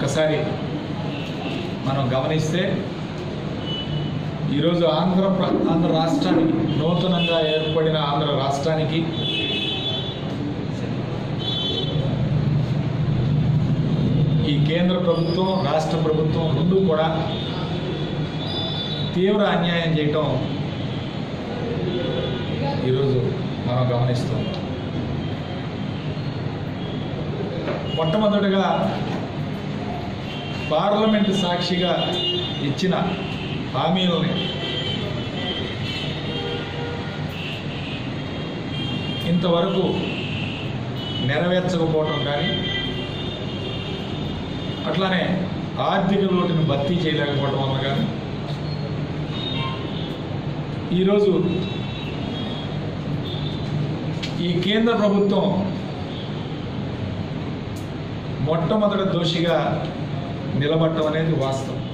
ఒక్కసారి మనం గమనిస్తే ఈరోజు ఆంధ్ర ప్ర- ఆంధ్ర రాష్ట్రానికి నూతనంగా ఏర్పడిన ఆంధ్ర రాష్ట్రానికి ఈ కేంద్ర ప్రభుత్వం రాష్ట్ర ప్రభుత్వం రెండు కూడా తీవ్ర అన్యాయం చేయటం ఈరోజు మనం గమనిస్తాం మొట్టమొదటిగా పార్లమెంటు సాక్షిగా ఇచ్చిన హామీలని ఇంతవరకు నెరవేర్చకపోవటం కానీ అట్లానే ఆర్థిక లోటుని భర్తీ చేయలేకపోవటం వల్ల కానీ ఈరోజు ఈ కేంద్ర ప్రభుత్వం మొట్టమొదటి దోషిగా నిలబడటం అనేది వాస్తవం